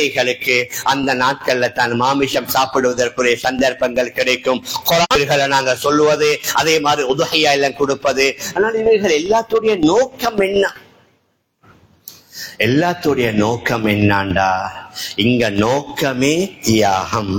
பிள்ளைகளுக்கு அந்த நாட்கள்ல தான் மாமிசம் சாப்பிடுவதற்குரிய சந்தர்ப்பங்கள் கிடைக்கும் குரான்களை நாங்க சொல்லுவது அதே மாதிரி உதகையா எல்லாம் கொடுப்பது ஆனால் இவைகள் எல்லாத்துடைய நோக்கம் என்ன எல்லாத்துடைய நோக்கம் என்னாண்டா இங்க நோக்கமே தியாகம்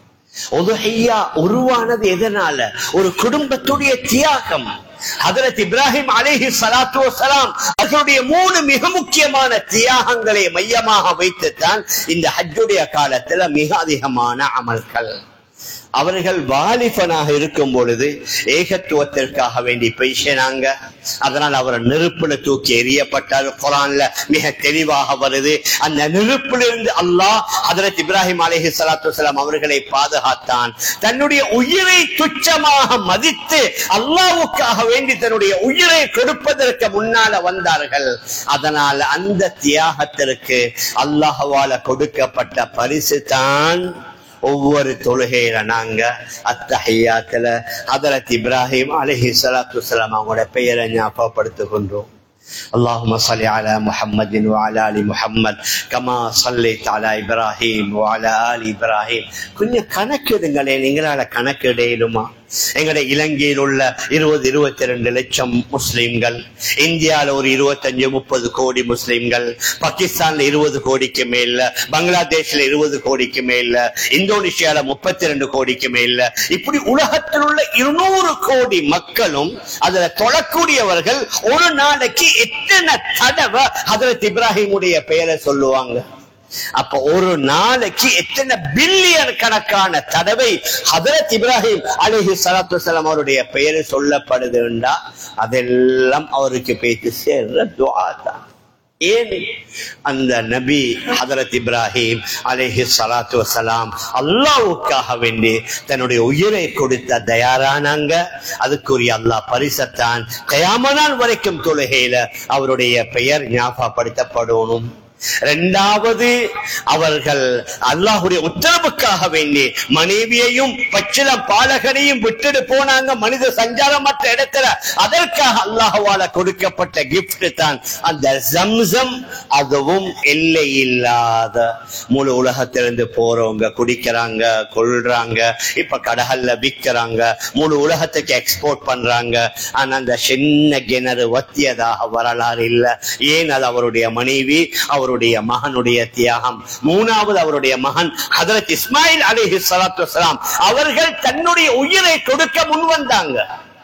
உதுஹையா உருவானது எதனால ஒரு குடும்பத்துடைய தியாகம் ஹதரத் இப்ராஹிம் அலைஹி ஸலாத்து வஸலாம் அவர்களுடைய மூணு மிக முக்கியமான தியாகங்களை மையமாக வைத்துத்தான் இந்த ஹஜ்ஜுடைய காலத்துல மிக அதிகமான அமல்கள் அவர்கள் வாலிபனாக இருக்கும் பொழுது ஏகத்துவத்திற்காக வேண்டி பேசினாங்க அதனால் அவர் நெருப்புல தூக்கி எறியப்பட்டார் குரான்ல மிக தெளிவாக வருது அந்த நெருப்பிலிருந்து அல்லாஹ் ஹதரத் இப்ராஹிம் அலைஹி ஸலாத்து வஸலாம் அவர்களை பாதுகாத்தான் தன்னுடைய உயிரை துச்சமாக மதித்து அல்லாஹ்வுக்காக வேண்டி தன்னுடைய உயிரை கொடுப்பதற்கு முன்னால வந்தார்கள் அதனால் அந்த தியாகத்திற்கு அல்லாஹ்வால கொடுக்கப்பட்ட பரிசு தான் ஒவ்வொரு தொழுகையில நாங்க அத்தஹியாத்துல ஹதரத் இப்ராஹிம் அலைஹி ஸலாத்து வஸலாம் அவங்களோட பெயரை ஞாபகப்படுத்துகின்றோம் اللهم صل على محمد وعلى ال محمد كما صليت على ابراهيم وعلى ال ابراهيم கொஞ்சம் கணக்கிடுங்களே நீங்களால கணக்கிடையிலுமா எங்கட இலங்கையில் உள்ள இருபது இருபத்தி ரெண்டு லட்சம் முஸ்லிம்கள் இந்தியால ஒரு இருபத்தஞ்சு முப்பது கோடி முஸ்லிம்கள் பாகிஸ்தான்ல இருபது கோடிக்கு மேல பங்களாதேஷ்ல இருபது கோடிக்கு மேல இந்தோனேஷியால முப்பத்தி ரெண்டு கோடிக்கு மேல இப்படி உலகத்தில் உள்ள இருநூறு கோடி மக்களும் அதுல தொழக்கூடியவர்கள் ஒரு நாளைக்கு எத்தனை தடவை ஹதரத் இப்ராஹிமுடைய பெயரை சொல்லுவாங்க அப்ப ஒரு நாளைக்கு எத்தனை பில்லியன் கணக்கான தடவை ஹதரத் இப்ராஹிம் அலிஹி சலாத்து வசலாம் அவருடைய பெயர் சொல்லப்படுதுண்டா அதெல்லாம் அவருக்கு பேச்சு சேர்ற துவா தான் ஏன் அந்த நபி ஹதரத் இப்ராஹிம் அலேஹி சலாத்து வசலாம் அல்லாவுக்காக வேண்டி தன்னுடைய உயிரை கொடுத்த தயாரானாங்க அதுக்குரிய அல்லாஹ் பரிசத்தான் கயாமனால் வரைக்கும் தொழுகையில அவருடைய பெயர் ஞாபகப்படுத்தப்படணும் இரண்டாவது அவர்கள் அல்லாஹுடைய உத்தரவுக்காக வேண்டி மனைவியையும் பச்சிலம் பாலகனையும் விட்டுட்டு போனாங்க மனித சஞ்சாரமற்ற இடத்துல அதற்காக அல்லாஹுவால கொடுக்கப்பட்ட கிஃப்ட் தான் அந்த ஜம்சம் அதுவும் எல்லை இல்லாத முழு உலகத்திலிருந்து போறவங்க குடிக்கிறாங்க கொள்றாங்க இப்ப கடகல்ல விற்கிறாங்க முழு உலகத்துக்கு எக்ஸ்போர்ட் பண்றாங்க ஆனா அந்த சின்ன கிணறு வத்தியதாக வரலாறு இல்ல ஏன் அது அவருடைய மனைவி அவருடைய மகனுடைய தியாகம் மூணாவது அவருடைய மகன் ஹதரத் இஸ்மாயில் அலிஹி சலாத்து வசலாம் அவர்கள் தன்னுடைய உயிரை கொடுக்க முன் வந்தாங்க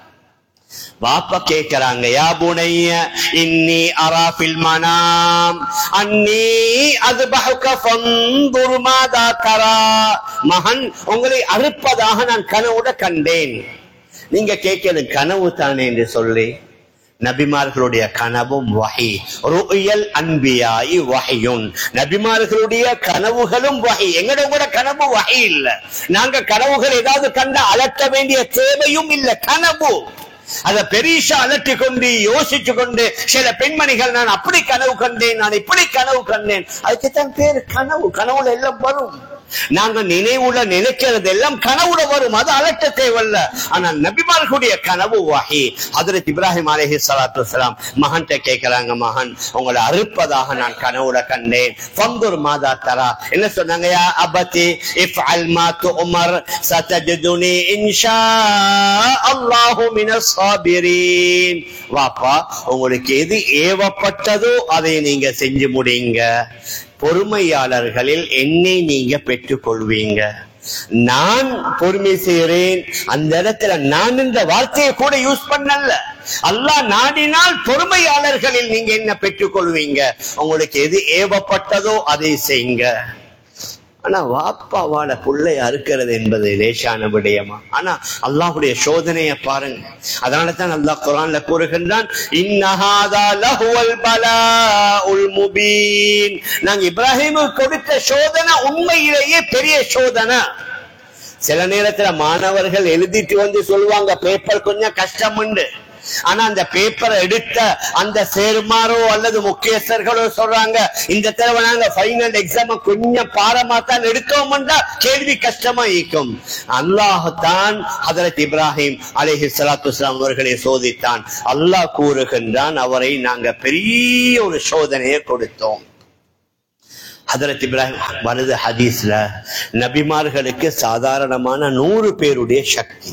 வாப்ப கேக்குறாங்க யா புனைய இன்னி அராஃபில் மனாம் அன்னி அது ஃபன்துர் மாதா தரா மகன் உங்களை அறுப்பதாக நான் கனவுட கண்டேன் நீங்க கேட்கிறது கனவு தானே என்று சொல்லி நபிமார்களுடைய கனவும் வகை ருயல் அன்பியாய் வகையுன் நபிமார்களுடைய கனவுகளும் வகை எங்கட கூட கனவு வகை இல்ல நாங்க கனவுகள் ஏதாவது கண்ட அலட்ட வேண்டிய தேவையும் இல்ல கனவு அத பெரிசா அலட்டி கொண்டு யோசிச்சு கொண்டு சில பெண்மணிகள் நான் அப்படி கனவு கண்டேன் நான் இப்படி கனவு கண்டேன் அதுக்குத்தான் பேரு கனவு கனவுல எல்லாம் வரும் நாங்க நினைவுல நினைக்கிறது எல்லாம் கனவுல வரும் அது அலட்ட தேவையில்ல ஆனா நபிமார்களுடைய கனவு வாகி ஹதரத் இப்ராஹிம் அலஹி சலாத்து வலாம் மகன்கிட்ட கேட்கிறாங்க மகன் உங்களை அறுப்பதாக நான் கனவுல கண்டேன் பந்தூர் மாதா தரா என்ன சொன்னாங்க யா அபதி இஃப் அல்மா உமர் சதஜுனி இன்ஷா அல்லாஹு மினஸ் சாபிரீன் வாப்பா உங்களுக்கு எது ஏவப்பட்டதோ அதை நீங்க செஞ்சு முடிங்க பொறுமையாளர்களில் என்னை நீங்க பெற்றுக் கொள்வீங்க நான் பொறுமை செய்கிறேன் அந்த இடத்துல நான் இந்த வார்த்தையை கூட யூஸ் பண்ணல அல்லாஹ் நாடினால் பொறுமையாளர்களில் நீங்க என்ன பெற்றுக் கொள்வீங்க உங்களுக்கு எது ஏவப்பட்டதோ அதை செய்யுங்க ஆனா வாப்பாவால புள்ளை அறுக்கிறது என்பது லேசான விடயமா ஆனா அல்லாஹுடைய சோதனையை பாருங்க அதனால தான் அல்லாஹ் குரான்ல கூறுகின்றான் இன்னஹாதா லஹுவல் பலாஉல் முபீன் நாங்க இப்ராஹிமுக்கு கொடுத்த சோதனை உண்மையிலேயே பெரிய சோதனை சில நேரத்துல மாணவர்கள் எழுதிட்டு வந்து சொல்லுவாங்க பேப்பர் கொஞ்சம் கஷ்டம் உண்டு ஆனா அந்த பேப்பரை எடுத்த அந்த சேர்மாரோ அல்லது முக்கியஸ்தர்களோ சொல்றாங்க இந்த தடவை நாங்க ஃபைனல் எக்ஸாம் கொஞ்சம் பாரமா தான் எடுத்தோம்னா கேள்வி கஷ்டமா இருக்கும் அல்லாஹ் தான் ஹதரத் இப்ராஹிம் அலிஹி சலாத்து அவர்களை சோதித்தான் அல்லாஹ் கூறுகின்றான் அவரை நாங்க பெரிய ஒரு சோதனையை கொடுத்தோம் ஹதரத் இப்ராஹிம் வருது ஹதீஸ்ல நபிமார்களுக்கு சாதாரணமான நூறு பேருடைய சக்தி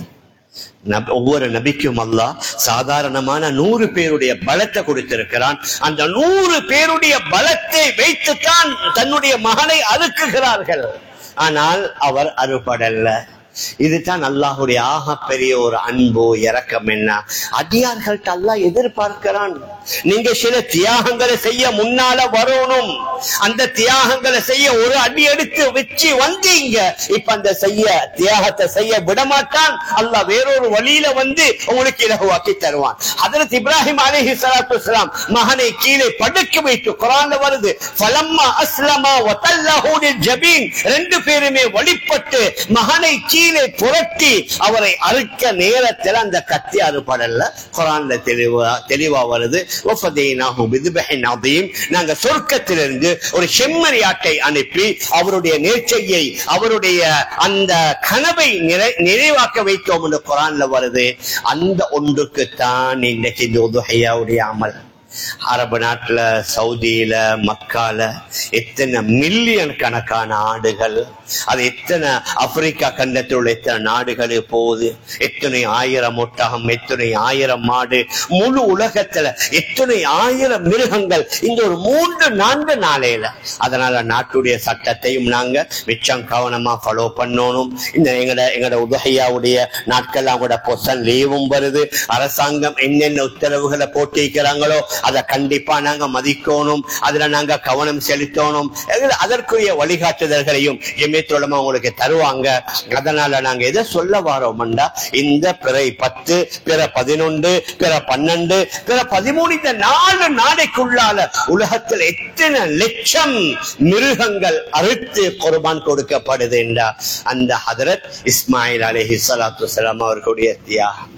நப- ஒவ்வொரு நபிக்கும் அல்லாஹ் சாதாரணமான நூறு பேருடைய பலத்தை கொடுத்திருக்கிறான் அந்த நூறு பேருடைய பலத்தை வைத்துத்தான் தன்னுடைய மகனை அறுக்குகிறார்கள் ஆனால் அவர் அறுபடல்ல இதுதான் அல்லாஹுடைய ஆக பெரிய ஒரு அன்பு இரக்கம் என்ன அடியார்கள்ட்ட அல்லாஹ் எதிர்பார்க்கிறான் நீங்க சில தியாகங்களை செய்ய முன்னால வரணும் அந்த தியாகங்களை செய்ய ஒரு அடி எடுத்து வச்சு வந்தீங்க இப்ப அந்த செய்ய தியாகத்தை செய்ய விடமாட்டான் அல்லாஹ் வேறொரு வழியில வந்து உங்களுக்கு இலகுவாக்கி தருவான் ஹதரத் இப்ராஹிம் அலைஹி ஸலாத்து வஸலாம் மகனை கீழே படுக்க வைத்து குர்ஆன்ல வருது ஃபலம்மா அஸ்லமா வதல்லஹு லில்ஜபீன் ரெண்டு பேருமே வழிபட்டு மகனை கீழே புரட்டி அவரை அறுக்க நேரத்தில் அந்த கத்தி அறுபடல்ல குர்ஆன்ல தெளிவா தெளிவா வருது வஃபதைனாஹு பிதுபஹின் அதீம் நாங்க சொர்க்கத்திலிருந்து ஒரு செம்மறியாட்டை அனுப்பி அவருடைய நேர்ச்சையை அவருடைய அந்த கனவை நிறை நிறைவாக்க வைத்தோம் என்று குரான்ல வருது அந்த ஒன்றுக்குத்தான் இன்னைக்கு இந்த உதுகையாவுடைய அமல் அரபு நாட்டுல சவுதியில மக்கால எத்தனை மில்லியன் கணக்கான ஆடுகள் அது எத்தனை ஆப்பிரிக்கா கண்டத்தில் உள்ள எத்தனை நாடுகளுக்கு போகுது எத்தனை ஆயிரம் ஒட்டகம் எத்தனை ஆயிரம் மாடு முழு உலகத்துல எத்தனை ஆயிரம் மிருகங்கள் இந்த ஒரு மூன்று நான்கு நாளையில அதனால நாட்டுடைய சட்டத்தையும் நாங்க மிச்சம் கவனமா ஃபாலோ பண்ணணும் இந்த எங்கட எங்கட உதகையாவுடைய நாட்கள்லாம் கூட பொசன் லீவும் வருது அரசாங்கம் என்னென்ன உத்தரவுகளை போட்டிருக்கிறாங்களோ அதை கண்டிப்பா நாங்க மதிக்கணும் அதுல நாங்க கவனம் செலுத்தணும் எங்களை அதற்குரிய வழிகாட்டுதல்களையும் ஜெமியத்தோடமா உங்களுக்கு தருவாங்க அதனால நாங்க எதை சொல்ல வரோம்டா இந்த பிறை பத்து பிற பதினொன்று பிற பன்னெண்டு பிற பதிமூணு இந்த நாலு நாளைக்குள்ளால உலகத்தில் எத்தனை லட்சம் மிருகங்கள் அறுத்து குர்பான் கொடுக்கப்படுது என்றா அந்த ஹதரத் இஸ்மாயில் அலைஹி ஸலாத்து வஸலாம் அவர்களுடைய தியாகம்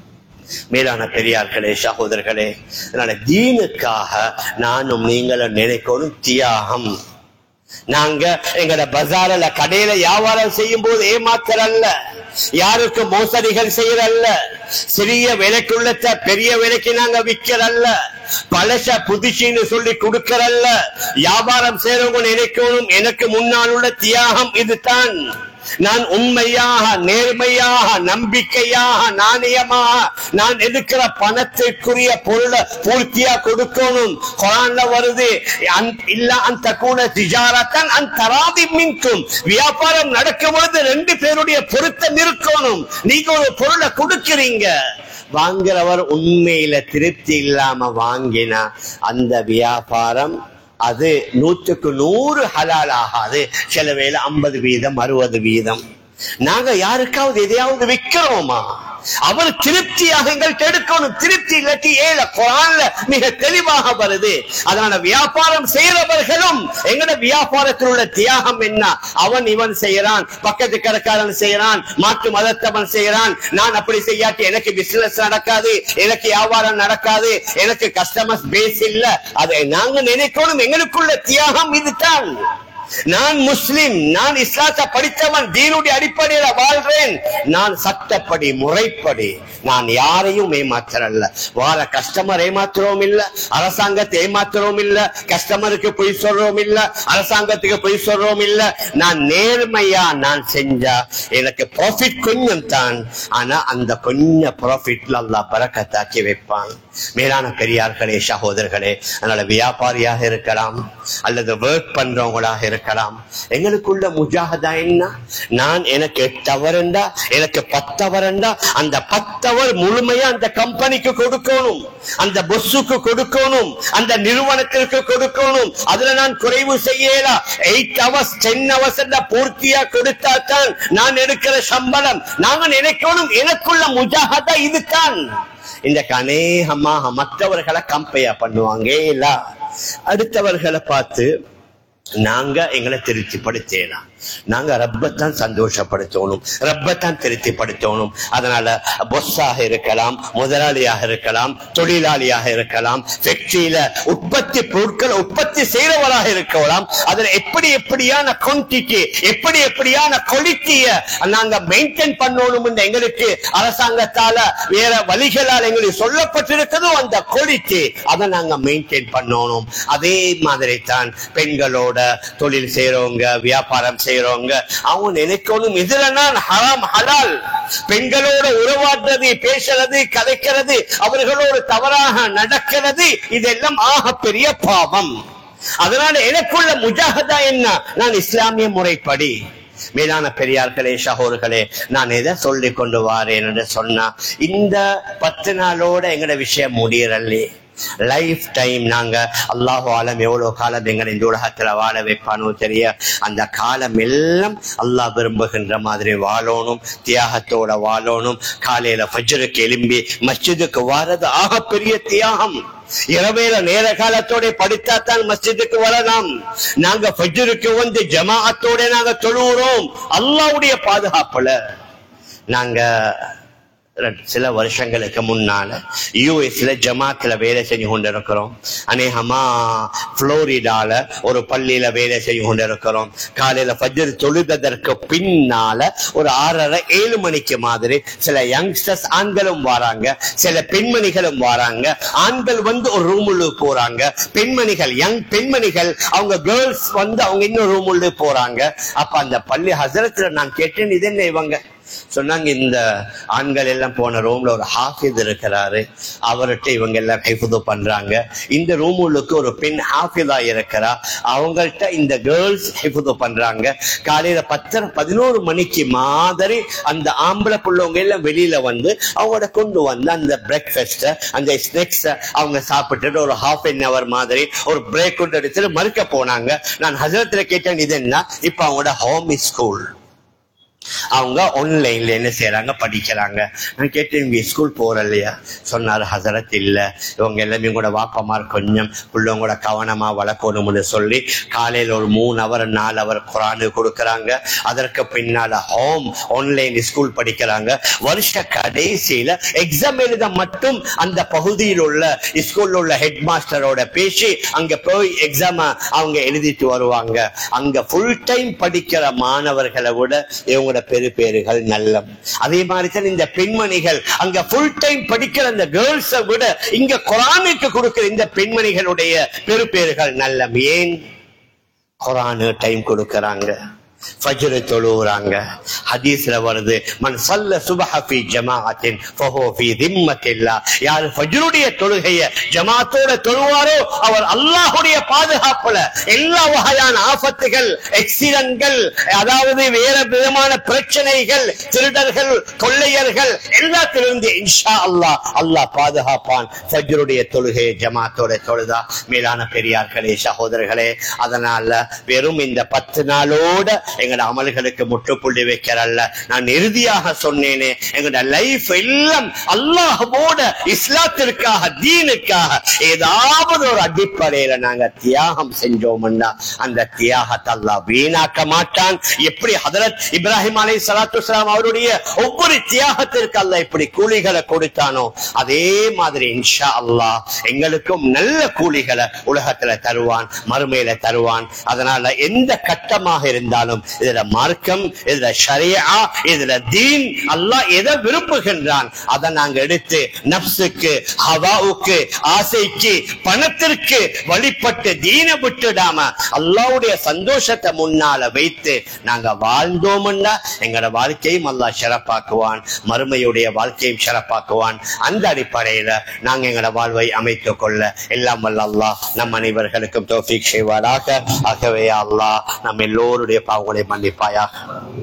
மேலான பெரியார்களே சகோதரர்களே அதனால தீனுக்காக நானும் நீங்களும் நினைக்கணும் தியாகம் நாங்க எங்கட பஜார்ல கடையில வியாபாரம் செய்யும் போது ஏமாத்தரல்ல யாருக்கு மோசடிகள் செய்யறல்ல சிறிய விலைக்குள்ளத்த பெரிய விலைக்கு நாங்க விக்கிறல்ல பழச புதுசின்னு சொல்லி கொடுக்கறல்ல வியாபாரம் செய்யறவங்க நினைக்கணும் எனக்கு முன்னால் உள்ள தியாகம் இதுதான் நான் உண்மையாக நேர்மையாக நம்பிக்கையாக நாணயமாக நான் எடுக்கிற பணத்திற்குரிய பொருளை பூர்த்தியா கொடுக்கணும் குரான்ல வருது அன்- இல்ல அந்த கூட திஜாரத்தன் அந்த தராதி மின்கும் வியாபாரம் நடக்கும் பொழுது ரெண்டு பேருடைய பொருத்தம் இருக்கணும் நீங்க ஒரு பொருளை கொடுக்கிறீங்க வாங்குறவர் உண்மையில திருப்தி இல்லாம வாங்கினா அந்த வியாபாரம் அது நூற்றுக்கு நூறு ஹலால் ஆகாது சில வேளை ஐம்பது வீதம் அறுபது வீதம் நாங்க யாருக்காவது எதையாவது விக்கிறோமா அவர் திருப்தியாக எங்கள்கிட்ட எடுக்கணும் திருப்தி இல்லாட்டி ஏழை குரான்ல மிக தெளிவாக வருது அதனால வியாபாரம் செய்யறவர்களும் எங்கட வியாபாரத்தில் உள்ள தியாகம் என்ன அவன் இவன் செய்யறான் பக்கத்து கடைக்காரன் செய்யறான் மாற்று மதத்தவன் செய்யறான் நான் அப்படி செய்யாட்டி எனக்கு பிசினஸ் நடக்காது எனக்கு வியாபாரம் நடக்காது எனக்கு கஸ்டமர்ஸ் பேஸ் இல்ல அதை நாங்க நினைக்கணும் எங்களுக்குள்ள தியாகம் இதுதான் நான் முஸ்லிம் நான் இஸ்லாத்தை படித்தவன் தீனுடைய அடிப்படையில வாழ்றேன் நான் சட்டப்படி முறைப்படி நான் யாரையும் ஏமாத்துறல்ல வார கஸ்டமர் ஏமாத்துறோம் இல்ல அரசாங்கத்தை ஏமாத்துறோம் இல்ல கஸ்டமருக்கு பொய் சொல்றோம் இல்ல அரசாங்கத்துக்கு பொய் சொல்றோம் இல்ல நான் நேர்மையா நான் செஞ்சா எனக்கு ப்ராஃபிட் கொஞ்சம் தான் ஆனா அந்த கொஞ்சம் ப்ராஃபிட்ல அல்லாஹ் பறக்கத்தாக்கி வைப்பான் மேலான பெரியார்களே சகோதரர்களே அதனால வியாபாரியாக இருக்கலாம் அல்லது ஒர்க் பண்றவங்களாக இருக்கலாம் எங்களுக்குள்ள முஜாகதா என்ன நான் எனக்கு எட்டு அவரண்டா எனக்கு பத்து அவரண்டா அந்த பத்தவர் முழுமையா அந்த கம்பெனிக்கு கொடுக்கணும் அந்த பொஸ்ஸுக்கு கொடுக்கணும் அந்த நிறுவனத்திற்கு கொடுக்கணும் அதுல நான் குறைவு செய்யலா எயிட் ஹவர்ஸ் டென் ஹவர்ஸ் பூர்த்தியா கொடுத்தா தான் நான் எடுக்கிற சம்பளம் நாங்க நினைக்கணும் எனக்குள்ள முஜாகதா இதுதான் இந்த அநேகமாக மற்றவர்களை கம்பேர் பண்ணுவாங்க இல்ல அடுத்தவர்களை பார்த்து நாங்க எங்களை திருப்திப்படுத்தலாம் நாங்க ரப்பத்தான் சந்தோஷப்படுத்தணும் ரப்பத்தான் திருப்திப்படுத்தணும் அதனால பொஸ்ஸாக இருக்கலாம் முதலாளியாக இருக்கலாம் தொழிலாளியாக இருக்கலாம் ஃபேக்டரியில உற்பத்தி பொருட்கள் உற்பத்தி செய்யறவராக இருக்கலாம் அதுல எப்படி எப்படியான குவான்டிட்டி எப்படி எப்படியான குவாலிட்டிய நாங்க மெயின்டைன் பண்ணணும் எங்களுக்கு அரசாங்கத்தால வேற வழிகளால் எங்களுக்கு சொல்லப்பட்டிருக்கிறதோ அந்த குவாலிட்டி அதை நாங்க மெயின்டைன் பண்ணணும் அதே மாதிரி தான் பெண்களோட பெண்களோட தொழில் செய்யறவங்க வியாபாரம் செய்யறவங்க அவங்க நினைக்கணும் இதுல நான் ஹராம் ஹலால் பெண்களோட உறவாடுறது பேசுறது கதைக்கிறது அவர்களோடு தவறாக நடக்கிறது இதெல்லாம் ஆக பெரிய பாவம் அதனால எனக்குள்ள முஜாகதா என்ன நான் இஸ்லாமிய முறைப்படி மேலான பெரியார்களே சகோர்களே நான் எதை சொல்லி கொண்டு வாரேன் என்று சொன்னா இந்த பத்து நாளோட எங்கட விஷயம் முடியறல்லே லைஃப் டைம் நாங்க அல்லாஹு ஆலம் எவ்வளவு காலம் எங்களை இந்த உலகத்துல வாழ வைப்பானோ தெரிய அந்த காலம் எல்லாம் அல்லாஹ் விரும்புகின்ற மாதிரி வாழணும் தியாகத்தோட வாழணும் காலையில ஃபஜ்ருக்கு எலும்பி மஸ்ஜிதுக்கு வாரது ஆகப்பெரிய தியாகம் இரவேல நேர காலத்தோட படித்தாத்தான் மஸ்ஜிதுக்கு வரலாம் நாங்க ஃபஜ்ருக்கு வந்து ஜமாஅத்தோட நாங்க தொழுகிறோம் அல்லாஹ்வுடைய பாதுகாப்புல நாங்க ரெண்டு- சில வருஷங்களுக்கு முன்னால யூஎஸ்ல ஜமாத்துல வேலை செஞ்சு கொண்டிருக்கிறோம் அநேகமா புளோரிடால ஒரு பள்ளியில வேலை செஞ்சு கொண்டிருக்கிறோம் காலையில ஃபஜ்ர் தொழுததற்கு பின்னால ஒரு ஆறரை ஏழு மணிக்கு மாதிரி சில யங்ஸ்டர்ஸ் ஆண்களும் வராங்க சில பெண்மணிகளும் வராங்க ஆண்கள் வந்து ஒரு ரூமுள்ள போறாங்க பெண்மணிகள் யங் பெண்மணிகள் அவங்க கேர்ள்ஸ் வந்து அவங்க இன்னும் ரூமுள்ள போறாங்க அப்ப அந்த பள்ளி ஹசரத்துல நான் கேட்டேன் இது என்ன இவங்க சொன்னாங்க இந்த ஆண்கள் எல்லாம் போன ரூம்ல ஒரு ஹாஃபித் இருக்கிறாரு அவர்கிட்ட இவங்க எல்லாம் ஹைஃபுது பண்றாங்க இந்த ரூமுக்கு ஒரு பெண் ஹாஃபிதா இருக்கிறா அவங்கள்ட்ட இந்த கேர்ள்ஸ் ஹைஃபுது பண்றாங்க காலையில பத்தரை பதினோரு மணிக்கு மாதிரி அந்த ஆம்பளை புள்ளவங்க எல்லாம் வெளியில வந்து அவங்களோட கொண்டு வந்து அந்த பிரேக்ஃபாஸ்ட் அந்த ஸ்நாக்ஸ் அவங்க சாப்பிட்டுட்டு ஒரு ஹாஃப் அன் அவர் மாதிரி ஒரு பிரேக் கொண்டு எடுத்துட்டு மறுக்க போனாங்க நான் ஹசரத்துல கேட்டேன் இது என்ன இப்ப அவங்களோட ஹோம் ஸ்கூல் அவங்க ஆன்லைன்ல என்ன செய்யறாங்க படிக்கிறாங்க நான் கேட்டேன் இவங்க ஸ்கூல் போற இல்லையா சொன்னார் ஹசரத் இல்ல இவங்க எல்லாமே கூட வாப்பமார் கொஞ்சம் பிள்ளைங்களோட கவனமா வளர்க்கணும்னு சொல்லி காலையில ஒரு மூணு அவர் நாலு அவர் குரானு கொடுக்கறாங்க அதற்கு பின்னால ஹோம் ஆன்லைன் ஸ்கூல் படிக்கிறாங்க வருஷ கடைசியில எக்ஸாம் எழுத மட்டும் அந்த பகுதியில் உள்ள ஸ்கூல்ல உள்ள ஹெட் மாஸ்டரோட பேசி அங்க போய் எக்ஸாம் அவங்க எழுதிட்டு வருவாங்க அங்க ஃபுல் டைம் படிக்கிற மாணவர்களை விட இவங்களோட பெரு பேருகள் நல்லம் அதே மாதிரி தான் இந்த பெண்மணிகள் அங்க ஃபுல் டைம் படிக்கிற அந்த கேர்ள்ஸை விட இங்க குரானுக்கு கொடுக்கிற இந்த பெண்மணிகளுடைய பெரு பேருகள் நல்லம் ஏன் குரானு டைம் கொடுக்கறாங்க ஃபஜ்ர் தொழுகிறாங்க ஹதீஸ்ல வருது மன் சல்ல சுபஹ ஃபி ஜமாஅத்தின் ஃபஹு ஃபி திம்மத்தில்லாஹ் யார் ஃபஜ்ருடைய தொழுகைய ஜமாத்தோட தொழுவாரோ அவர் அல்லாஹ்வுடைய பாதுகாப்புல எல்லா வகையான ஆபத்துகள் எக்ஸிடன்ட்கள் அதாவது வேற விதமான பிரச்சனைகள் திருடர்கள் கொள்ளையர்கள் எல்லாத்திலிருந்து இன்ஷா அல்லாஹ் அல்லாஹ் பாதுகாப்பான் ஃபஜ்ருடைய தொழுகையை ஜமாத்தோட தொழுதா மேலான பெரியார்களே சகோதரர்களே அதனால வெறும் இந்த பத்து நாளோட எங்கட அமல்களுக்கு முற்றுப்புள்ளி வைக்கிறல்ல நான் இறுதியாக சொன்னேனே எங்கட லைஃப் எல்லாம் அல்லாஹ்வோட இஸ்லாத்திற்காக தீனுக்காக ஏதாவது ஒரு அடிப்படையில நாங்க தியாகம் செஞ்சோம்னா அந்த தியாகத்தை அல்லாஹ் வீணாக்க மாட்டான் எப்படி ஹதரத் இப்ராஹிம் அலை சலாத்து அவருடைய ஒவ்வொரு தியாகத்திற்கு அல்லாஹ் இப்படி கூலிகளை கொடுத்தானோ அதே மாதிரி இன்ஷா அல்லாஹ் எங்களுக்கும் நல்ல கூலிகளை உலகத்துல தருவான் மறுமையில தருவான் அதனால எந்த கட்டமாக இருந்தாலும் இதுல மார்க்கம் இதுல ஷரியா இதுல தீன் அல்லாஹ் எதை விரும்புகின்றான் அதை நாங்க எடுத்து நப்சுக்கு ஹவாவுக்கு ஆசைக்கு பணத்திற்கு வழிபட்டு தீனை விட்டுடாம அல்லாஹ்வுடைய சந்தோஷத்தை முன்னால வைத்து நாங்க வாழ்ந்தோம்னா எங்களோட வாழ்க்கையும் அல்லாஹ் சிறப்பாக்குவான் மறுமையுடைய வாழ்க்கையும் சிறப்பாக்குவான் அந்த அடிப்படையில நாங்க எங்களோட வாழ்வை அமைத்துக் கொள்ள எல்லாம் வல்ல அல்லாஹ் நம் அனைவர்களுக்கும் தோஃபிக் செய்வாராக ஆகவே அல்லாஹ் நம் எல்லோருடைய பாவங்களை மன்னிப்பாயாக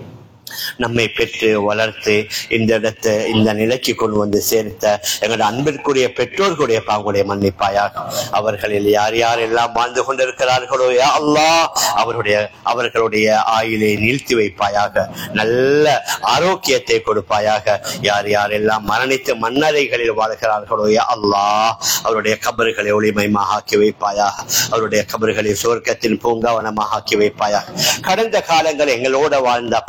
நம்மை பெற்று வளர்த்து இந்த இடத்தை இந்த நிலைக்கு கொண்டு வந்து சேர்த்த எங்களோட அன்பிற்குரிய பெற்றோர்களுடைய பாவங்களுடைய மன்னிப்பாயாக அவர்களில் யார் யார் எல்லாம் வாழ்ந்து கொண்டிருக்கிறார்களோ யா அல்லாஹ் அவருடைய அவர்களுடைய ஆயுளை நீழ்த்தி வைப்பாயாக நல்ல ஆரோக்கியத்தை கொடுப்பாயாக யார் யார் எல்லாம் மரணித்து மன்னரைகளில் வாழ்கிறார்களோ யா அல்லாஹ் அவருடைய கபர்களை ஒளிமயமாக ஆக்கி வைப்பாயாக அவருடைய கபர்களை சுவர்க்கத்தின் பூங்காவனமாக ஆக்கி வைப்பாயாக கடந்த காலங்கள் எங்களோட வாழ்ந்த பல நன்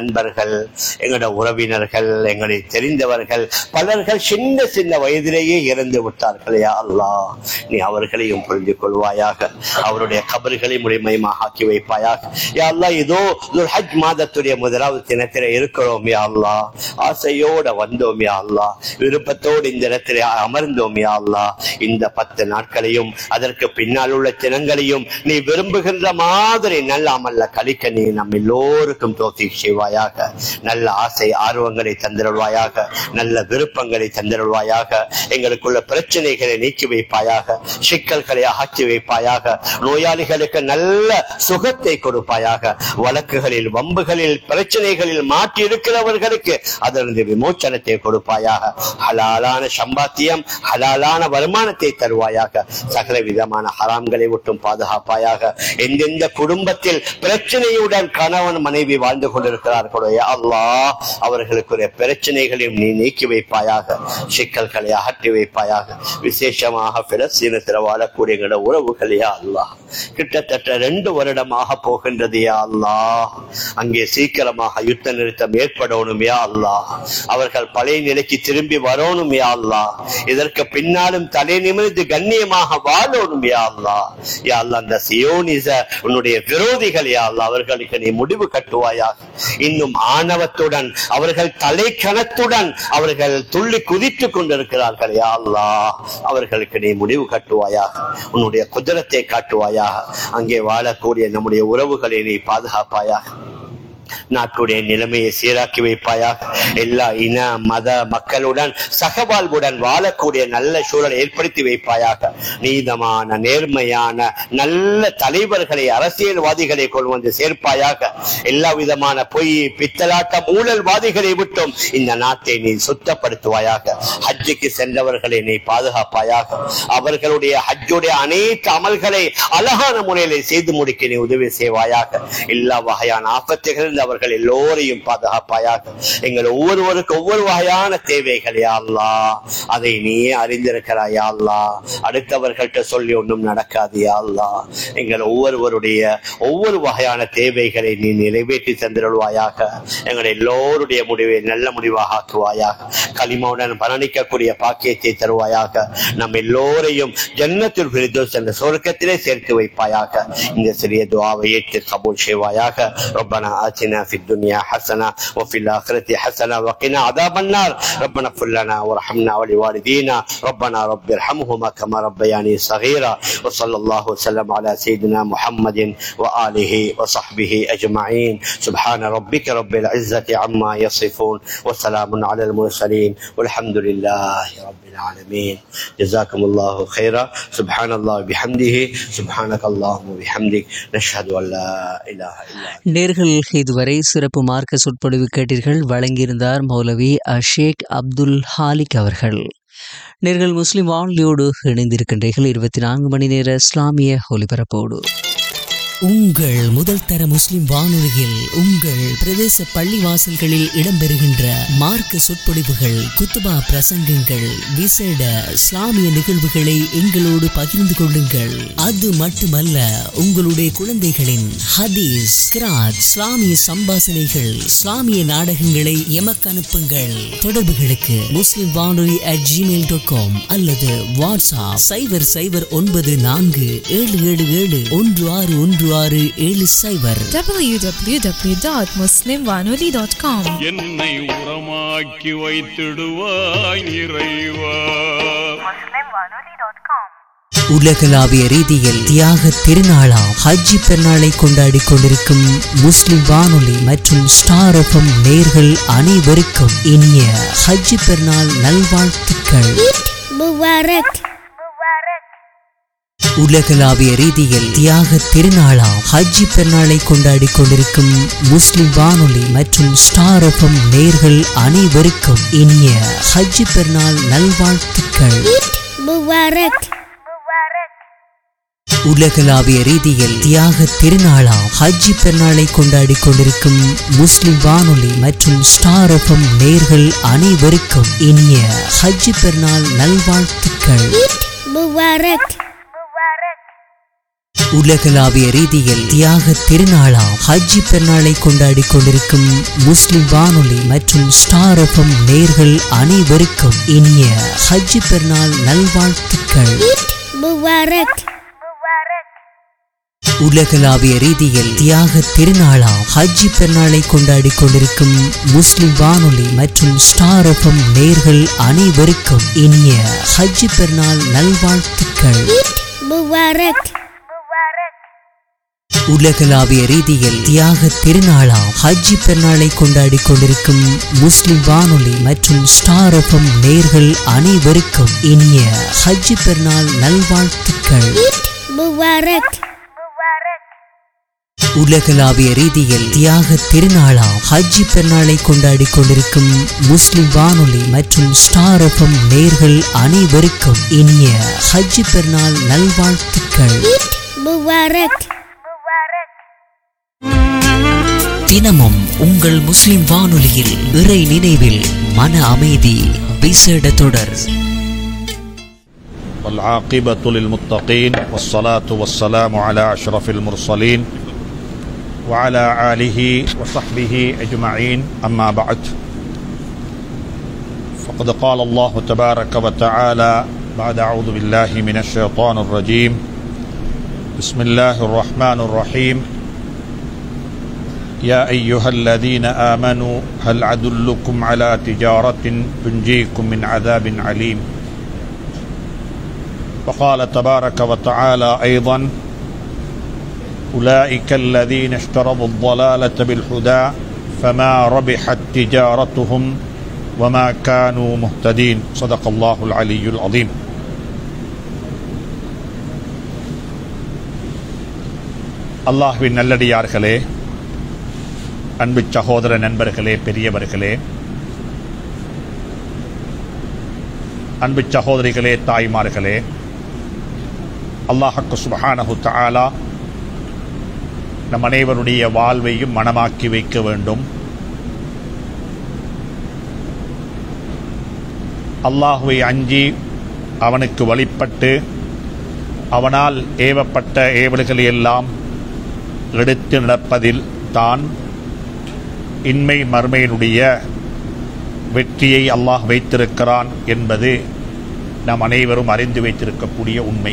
நண்பர்கள் எங்களோட உறவினர்கள் எங்களை தெரிந்தவர்கள் பலர்கள் சின்ன சின்ன வயதிலேயே இறந்து விட்டார்கள் யா அல்லாஹ் நீ அவர்களையும் புரிந்து கொள்வாயாக அவருடைய கபர்களை முறைமயமாக ஆக்கி வைப்பாயாக யா அல்லாஹ் இதோ ஹஜ் மாதத்துடைய முதலாவது தினத்திலே இருக்கிறோம் யா அல்லாஹ் ஆசையோட வந்தோம் யா அல்லாஹ் விருப்பத்தோடு இந்த இடத்திலே அமர்ந்தோம் யா அல்லாஹ் இந்த பத்து நாட்களையும் அதற்கு பின்னால் உள்ள தினங்களையும் நீ விரும்புகின்ற மாதிரி நல்ல அமல்ல கழிக்க நீ நம் எல்லோருக்கும் தோத்தி செய்வாயாக நல்ல ஆசை ஆர்வங்களை தந்திருவாயாக நல்ல விருப்பங்களை தந்திருவாயாக எங்களுக்குள்ள பிரச்சனைகளை நீக்கி வைப்பாயாக சிக்கல்களை அகற்றி வைப்பாயாக நோயாளிகளுக்கு நல்ல சுகத்தை கொடுப்பாயாக வழக்குகளில் வம்புகளில் பிரச்சனைகளில் மாற்றி இருக்கிறவர்களுக்கு அதனது விமோச்சனத்தை கொடுப்பாயாக ஹலாலான சம்பாத்தியம் ஹலாலான வருமானத்தை தருவாயாக சகல விதமான ஹராம்களை விட்டும் பாதுகாப்பாயாக எந்தெந்த குடும்பத்தில் பிரச்சனையுடன் கணவன் மனைவி வாழ்ந்து கொண்டிருக்கிறார்களோ யா அல்லாஹ் அவர்களுக்குரிய பிரச்சனைகளையும் நீ நீக்கி வைப்பாயாக சிக்கல்களை அகற்றி வைப்பாயாக விசேஷமாக பிலஸ்தீனத்தில் வாழக்கூடிய எங்களோட உறவுகள் யா அல்லாஹ் கிட்டத்தட்ட ரெண்டு வருடமாக போகின்றது யா அல்லாஹ் அங்கே சீக்கிரமாக யுத்த நிறுத்தம் ஏற்படணும் யா அல்லாஹ் அவர்கள் பழைய நிலைக்கு திரும்பி வரணும் யா அல்லாஹ் இதற்கு பின்னாலும் தலை நிமிர்ந்து கண்ணியமாக வாழணும் யா அல்லாஹ் யா அல்லாஹ் அந்த சியோனிச உன்னுடைய விரோதிகள் யா அல்லாஹ் அவர்களுக்கு நீ முடிவு கட்டுவாயாக இன்னும் ஆணவத்துடன் அவர்கள் தலைக்கணத்துடன் அவர்கள் துள்ளி குதித்துக் கொண்டிருக்கிறார்கள் யா அல்லாஹ் அவர்களுக்கு நீ முடிவு கட்டுவாயாக உன்னுடைய குதிரத்தை காட்டுவாயாக அங்கே வாழக்கூடிய நம்முடைய உறவுகளை நீ பாதுகாப்பாயாக நாட்டுடைய நிலைமையை சீராக்கி வைப்பாயாக எல்லா இன மத மக்களுடன் சகவாழ்வுடன் வாழக்கூடிய நல்ல சூழலை ஏற்படுத்தி வைப்பாயாக நீதமான நேர்மையான நல்ல தலைவர்களை அரசியல்வாதிகளை கொண்டு வந்து சேர்ப்பாயாக எல்லா விதமான பொய் பித்தலாட்ட ஊழல்வாதிகளை விட்டும் இந்த நாட்டை நீ சுத்தப்படுத்துவாயாக ஹஜ்ஜுக்கு சென்றவர்களை நீ பாதுகாப்பாயாக அவர்களுடைய ஹஜ்ஜுடைய அனைத்து அமல்களை அழகான முறையில செய்து முடிக்க நீ உதவி செய்வாயாக எல்லா வகையான ஆபத்துகளில் அவர்கள் எல்லோரையும் பாதுகாப்பாயாக எங்கள் ஒவ்வொருவருக்கு ஒவ்வொரு வகையான தேவைகள் யாழ்லா அதை நீயே அறிந்திருக்கிறாய் யாழ்லா அடுத்தவர்கள்ட்ட சொல்லி ஒன்றும் நடக்காது யாழ்லா எங்கள் ஒவ்வொருவருடைய ஒவ்வொரு வகையான தேவைகளை நீ நிறைவேற்றி தந்திருவாயாக எங்கள் எல்லோருடைய முடிவை நல்ல முடிவாக ஆக்குவாயாக களிமாவுடன் பலனிக்கக்கூடிய பாக்கியத்தை தருவாயாக நம் எல்லோரையும் ஜன்னத்தில் பிரிதோஸ் என்ற சொர்க்கத்திலே சேர்த்து வைப்பாயாக இந்த சிறிய துவாவை ஏற்று கபூல் செய்வாயாக ربنا آتنا في الدنيا حسنة وفي الآخرة حسنة وقنا عذاب النار ربنا اغفر لنا وارحمنا ولوالدينا ربنا رب ارحمهما كما ربياني صغيرا وصلى الله وسلم على سيدنا محمد وآله وصحبه أجمعين سبحان ربك رب العزة عما يصفون وسلام على المرسلين والحمد لله رب العالمين جزاكم الله خيرا سبحان الله بحمده سبحانك اللهم وبحمدك نشهد أن لا إله إلا أنت நேர்கள் இதுவரை சிறப்பு மார்க்க சொற்பொழிவு கேட்டீர்கள் வழங்கியிருந்தார் மௌலவி அஷேக் அப்துல் ஹாலிக் அவர்கள் நேர்கள் முஸ்லிம் வானொலியோடு இணைந்திருக்கின்றீர்கள் இருபத்தி நான்கு மணி நேர இஸ்லாமிய ஒலிபரப்போடு உங்கள் முதல் தர முஸ்லிம் வானொலியில் உங்கள் பிரதேச பள்ளி வாசல்களில் இடம்பெறுகின்ற மார்க்க சொற்பொழிவுகள் குத்துபா பிரசங்கங்கள் விசேட இஸ்லாமிய நிகழ்வுகளை எங்களோடு பகிர்ந்து கொள்ளுங்கள் அது மட்டுமல்ல உங்களுடைய குழந்தைகளின் ஹதீஸ் கிராத் இஸ்லாமிய சம்பாசனைகள் இஸ்லாமிய நாடகங்களை எமக்கு அனுப்புங்கள் தொடர்புகளுக்கு முஸ்லிம் வானொலி அட் ஜிமெயில் டாட் காம் அல்லது வாட்ஸ்அப் சைபர் சைபர் ஒன்பது நான்கு ஏழு ஏழு ஏழு ஒன்று ஆறு ஒன்று ஆறு ஏழு சைபர் www.muslimwanoli.com என்னை உரமாக்கி வைத்திடுவாய் இறைவா உலகளாவிய ரீதியில் தியாக திருநாளாம் ஹஜ்ஜி பெருநாளை கொண்டாடி கொண்டிருக்கும் முஸ்லிம் வானொலி மற்றும் ஸ்டார் எஃப்எம் நேர்கள் அனைவருக்கும் இனிய ஹஜ்ஜி பெருநாள் நல்வாழ்த்துக்கள் Mubarak. உலகளாவிய ரீதியில் தியாக திருநாளாம் ஹஜ்ஜி பெருநாளை கொண்டாடி கொண்டிருக்கும் முஸ்லிம் வானொலி மற்றும் ஸ்டார் எஃப்எம் நேர்கள் அனைவருக்கும் இனிய ஹஜ்ஜி பெருநாள் நல்வாழ்த்துக்கள் Mubarak. உலகளாவிய ரீதியில் தியாக திருநாளாம் ஹஜ்ஜி பெருநாளை கொண்டாடி கொண்டிருக்கும் முஸ்லிம் வானொலி மற்றும் ஸ்டார் எஃப்எம் நேர்கள் அனைவருக்கும் இனிய ஹஜ்ஜி பெருநாள் நல்வாழ்த்துக்கள் Mubarak. உலகளாவிய ரீதியில் தியாக திருநாளாம் ஹஜ்ஜி பெருநாளை கொண்டாடி கொண்டிருக்கும் முஸ்லிம் வானொலி மற்றும் ஸ்டார் எஃப்எம் நேர்கள் அனைவருக்கும் இனிய ஹஜ்ஜி பெருநாள் நல்வாழ்த்துக்கள் முபாரக் உலகளாவிய ரீதியில் தியாக திருநாளாம் ஹஜ்ஜி பெருநாளை கொண்டாடி கொண்டிருக்கும் முஸ்லிம் வானொலி மற்றும் ஸ்டார் எஃப்எம் நேர்கள் அனைவருக்கும் இனிய ஹஜ்ஜி பெருநாள் நல்வாழ்த்துக்கள் முபாரக் உலகளாவிய ரீதியில் தியாக திருநாளாம் ஹஜ்ஜி பெருநாளை கொண்டாடி கொண்டிருக்கும் முஸ்லிம் வானொலி மற்றும் ஸ்டார் எஃப்எம் நேர்கள் அனைவருக்கும் இனிய ஹஜ்ஜி பெருநாள் நல்வாழ்த்துக்கள் முபாரக் உலகளாவிய ரீதியில் தியாக திருநாளாம் ஹஜ்ஜி பெருநாளை கொண்டாடி கொண்டிருக்கும் முஸ்லிம் வானொலி மற்றும் ஸ்டார் எஃப்எம் நேர்கள் அனைவருக்கும் இனிய ஹஜ்ஜி பெருநாள் நல்வாழ்த்துக்கள் முபாரக் தினமும் உங்கள் முஸ்லிம் வானொலியில் இறை நினைவில் மன அமைதி விசேட தொடர் والعاقبة للمتقين والصلاة والسلام على أشرف المرسلين وعلى آله وصحبه أجمعين أما بعد فقد قال الله تبارك وتعالى بعد أعوذ بالله من الشيطان الرجيم بسم الله الرحمن الرحيم يا أيها الذين آمنوا هل أدلكم على تجارة تنجيكم من عذاب عليم وقال تبارك وتعالى أيضا أولئك الذين اشتروا الضلالة بالهدى فما ربحت تجارتهم وما كانوا مهتدين صدق الله العلي العظيم அல்லாஹ்வின் நல்லடியார்களே அன்பு சகோதர நண்பர்களே பெரியவர்களே அன்பு சகோதரிகளே தாய்மார்களே அல்லாஹக்கு சுபஹானஹு தஆலா நம் அனைவருடைய வாழ்வையும் மனமாக்கி வைக்க வேண்டும் அல்லாஹுவை அஞ்சி அவனுக்கு வழிபட்டு அவனால் ஏவப்பட்ட ஏவல்களை எல்லாம் எடுத்து நடப்பதில் தான் இன்மை மர்மையினுடைய வெற்றியை அல்லாஹ் வைத்திருக்கிறான் என்பது நாம் அனைவரும் அறிந்து வைத்திருக்கக்கூடிய உண்மை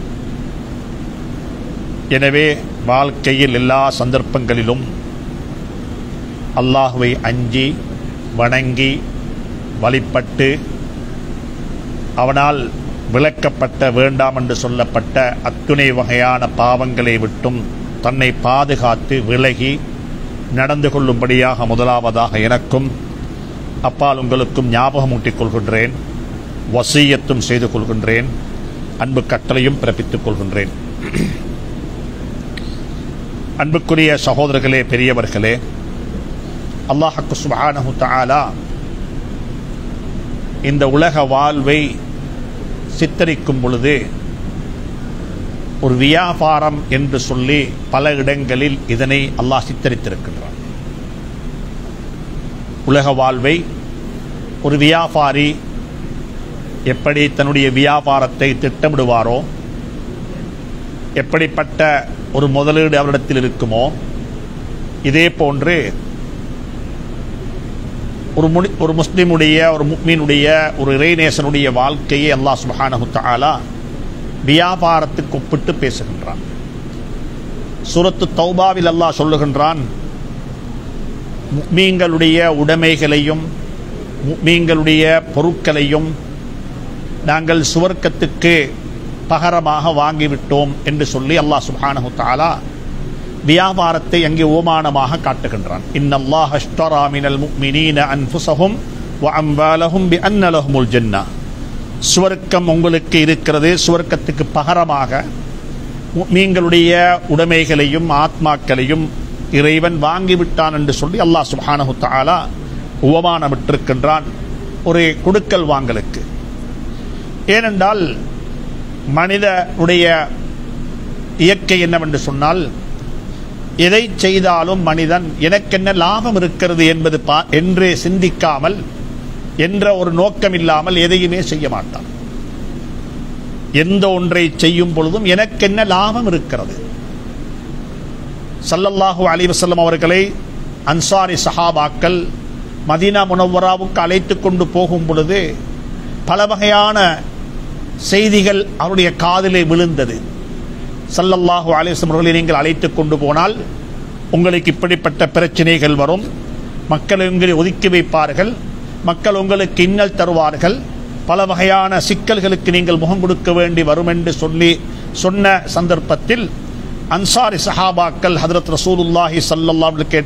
எனவே வாழ்க்கையில் எல்லா சந்தர்ப்பங்களிலும் அல்லாஹுவை அஞ்சி வணங்கி வழிபட்டு அவனால் விளக்கப்பட்ட வேண்டாம் என்று சொல்லப்பட்ட அத்துணை வகையான பாவங்களை விட்டும் தன்னை பாதுகாத்து விலகி நடந்து கொள்ளும்படியாக முதலாவதாக எனக்கும் அப்பால் உங்களுக்கும் ஞாபகமூட்டிக் கொள்கின்றேன் வசீயத்தும் செய்து கொள்கின்றேன் அன்பு கட்டளையும் பிறப்பித்துக் கொள்கின்றேன் அன்புக்குரிய சகோதரர்களே பெரியவர்களே அல்லாஹக்கு சுபானஹு தஆலா இந்த உலக வாழ்வை சித்தரிக்கும் பொழுது ஒரு வியாபாரம் என்று சொல்லி பல இடங்களில் இதனை அல்லாஹ் சித்தரித்திருக்கின்றான் உலக வாழ்வை ஒரு வியாபாரி எப்படி தன்னுடைய வியாபாரத்தை திட்டமிடுவாரோ எப்படிப்பட்ட ஒரு முதலீடு அவரிடத்தில் இருக்குமோ இதே போன்று ஒரு முனி ஒரு முஸ்லிமுடைய ஒரு முக்மீனுடைய ஒரு இறைநேசனுடைய வாழ்க்கையை அல்லாஹ் சுபஹானஹு தஆலா வியாபாரத்துக்கு ஒப்பிட்டு பேசுகின்றான் சூரத்து தௌபாவில் அல்லாஹ் சொல்லுகின்றான் முக்மீன்களுடைய உடைமைகளையும் முக்மீன்களுடைய பொருட்களையும் நாங்கள் சுவர்க்கத்துக்கு பகரமாக வாங்கிவிட்டோம் என்று சொல்லி அல்லாஹ் சுப்ஹானஹு தஆலா வியாபாரத்தை அங்கே ஓமானமாக காட்டுகின்றான் இன்னல்லாஹ் அஷ்டரா மினல் முஃமினீன அன்ஃபுஸஹும் வ அம்வாலஹும் பிஅன்ன லஹுமுல் ஜன்னah சுவர்க்கம் உங்களுக்கு இருக்கிறது சுவர்க்கத்துக்கு பகரமாக மீன்களுடைய உடைமைகளையும் ஆத்மாக்களையும் இறைவன் வாங்கிவிட்டான் என்று சொல்லி அல்லாஹ் சுப்ஹானஹு தஆலா உபமானமிட்டிருக்கின்றான் ஒரு கொடுக்கல் வாங்கலுக்கு ஏனென்றால் மனிதனுடைய இயற்கை என்னவென்று சொன்னால் எதை செய்தாலும் மனிதன் எனக்கென்ன லாபம் இருக்கிறது என்பது பா என்று சிந்திக்காமல் என்ற ஒரு நோக்கம் இல்லாமல் எதையுமே செய்ய மாட்டான் எந்த ஒன்றை செய்யும் பொழுதும் எனக்கு என்ன லாபம் இருக்கிறது சல்லல்லாஹு அலைஹி வஸல்லம் அவர்களை அன்சாரி சஹாபாக்கள் மதீனா முனவராவுக்கு அழைத்து கொண்டு போகும் பொழுது பல வகையான செய்திகள் அவருடைய காதிலே விழுந்தது சல்லல்லாஹு அலைஹி வஸல்லம் அவர்களை நீங்கள் அழைத்து கொண்டு போனால் உங்களுக்கு இப்படிப்பட்ட பிரச்சனைகள் வரும் மக்கள் உங்களை ஒதுக்கி வைப்பார்கள் மக்கள் உங்களுக்கு இன்னல் தருவார்கள் பல வகையான சிக்கல்களுக்கு நீங்கள் முகம் கொடுக்க வேண்டி வரும் என்று சொல்லி சொன்ன சந்தர்ப்பத்தில் அன்சாரி சஹாபாக்கள் ஹதரத் ரசூலுல்லாஹி ஸல்லல்லாஹு அலைஹி கேட்ட